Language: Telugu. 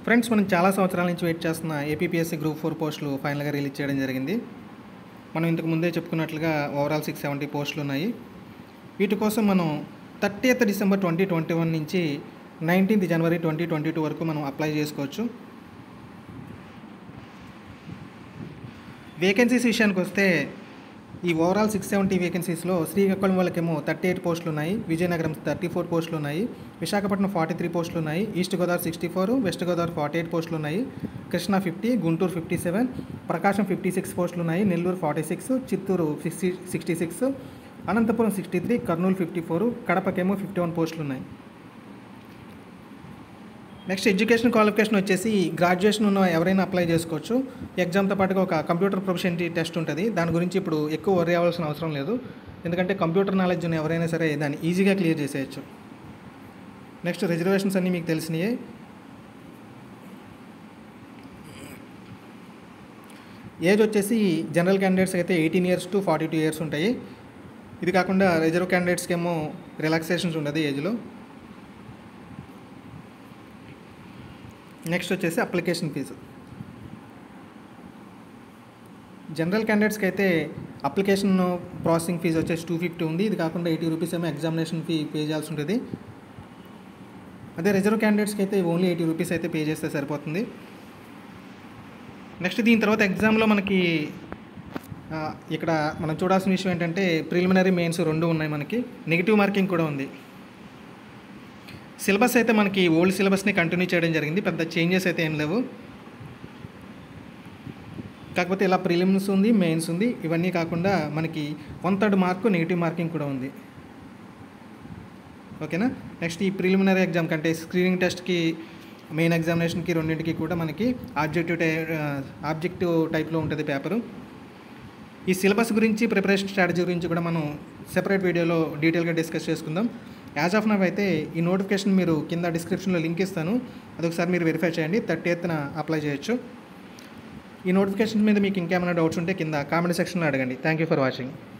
ఫ్రెండ్స్ మనం చాలా సంవత్సరాల నుంచి వెయిట్ చేస్తున్న ఏపీపీఎస్సీ గ్రూప్ ఫోర్ పోస్టులు ఫైనల్గా రిలీజ్ చేయడం జరిగింది మనం ఇంతకు ముందే చెప్పుకున్నట్లుగా ఓవరాల్ సిక్స్ సెవెంటీ పోస్టులు ఉన్నాయి వీటి కోసం మనం thirtieth December twenty twenty one నుంచి nineteenth January twenty twenty two వరకు మనం అప్లై చేసుకోవచ్చు వేకెన్సీస్ విషయానికి వస్తే ఈ ఓవరాల్ సిక్స్ సెవెంటీ వేకెన్సీస్లో శ్రీకాకుళం వాళ్ళకేమో థర్టీ ఎయిట్ పోస్టులు ఉన్నాయి విజయనగరం థర్టీ ఫోర్ పోస్టులు ఉన్నాయి విశాఖపట్నం ఫార్టీ త్రీ పోస్టులు ఉన్నాయి east Godavari sixty four west Godavari forty eight పోస్టులు ఉన్నాయి Krishna fifty Guntur fifty seven Prakasam fifty six పోస్టులు ఉన్నాయి Nellore forty six Chittoor sixty sixty six Anantapur sixty three Kurnool fifty four కడపకేమో ఫిఫ్టీ వన్ పోస్టులు ఉన్నాయి నెక్స్ట్ ఎడ్యుకేషన్ క్వాలిఫికేషన్ వచ్చేసి గ్రాడ్యుయేషన్ ఉన్న ఎవరైనా అప్లై చేసుకోవచ్చు ఎగ్జామ్తో పాటుగా ఒక కంప్యూటర్ ప్రొఫెషన్టీ టెస్ట్ ఉంటుంది దాని గురించి ఇప్పుడు ఎక్కువ వరి అవ్వాల్సిన అవసరం లేదు ఎందుకంటే కంప్యూటర్ నాలెడ్జ్ ఉన్న ఎవరైనా సరే దాన్ని ఈజీగా క్లియర్ చేసేయచ్చు నెక్స్ట్ రిజర్వేషన్స్ అన్నీ మీకు తెలిసినయే ఏజ్ వచ్చేసి జనరల్ క్యాండిడేట్స్కి అయితే eighteen years to forty two years ఉంటాయి ఇది కాకుండా రిజర్వ్ క్యాండిడేట్స్కి ఏమో రిలాక్సేషన్స్ ఉండదు ఏజ్లో నెక్స్ట్ వచ్చేసి అప్లికేషన్ ఫీజు జనరల్ క్యాండిడేట్స్కి అయితే అప్లికేషన్ ప్రాసెసింగ్ ఫీజు వచ్చేసి టూ ఫిఫ్టీ ఉంది ఇది కాకుండా ఎయిటీ రూపీస్ ఏమో ఎగ్జామినేషన్ ఫీ పే చేయాల్సి ఉంటుంది అదే రిజర్వ్ క్యాండిడేట్స్కి అయితే ఓన్లీ ఎయిటీ రూపీస్ అయితే పే చేస్తే సరిపోతుంది నెక్స్ట్ దీని తర్వాత ఎగ్జామ్లో మనకి ఆ, ఇక్కడ మనం చూడాల్సిన విషయం ఏంటంటే ప్రిలిమినరీ మెయిన్స్ రెండు ఉన్నాయి మనకి నెగిటివ్ మార్కింగ్ కూడా ఉంది సిలబస్ అయితే మనకి ఓల్డ్ సిలబస్ని కంటిన్యూ చేయడం జరిగింది పెద్ద చేంజెస్ అయితే ఏం లేవు కాకపోతే ఇలా ప్రిలిమ్స్ ఉంది మెయిన్స్ ఉంది ఇవన్నీ కాకుండా మనకి one third mark negative marking కూడా ఉంది ఓకేనా నెక్స్ట్ ఈ ప్రిలిమినరీ ఎగ్జామ్ కంటే స్క్రీనింగ్ టెస్ట్కి మెయిన్ ఎగ్జామినేషన్కి రెండింటికి కూడా మనకి ఆబ్జెక్టివ్ టై ఆబ్జెక్టివ్ టైప్లో ఉంటుంది పేపరు ఈ సిలబస్ గురించి ప్రిపరేషన్ స్ట్రాటజీ గురించి కూడా మనం సెపరేట్ వీడియోలో డీటెయిల్గా డిస్కస్ చేసుకుందాం యాజ్ ఆఫ్ నవ్ అయితే ఈ నోటిఫికేషన్ మీరు కింద డిస్క్రిప్షన్లో లింక్ ఇస్తాను అదొకసారి మీరు వెరిఫై చేయండి థర్టీ ఎత్తున అప్లై చేయొచ్చు ఈ నోటిఫికేషన్ మీద మీకు ఇంకేమైనా డౌట్స్ ఉంటే కింద కామెంట్ సెక్షన్లో అడగండి థ్యాంక్ యూ ఫర్ వాచింగ్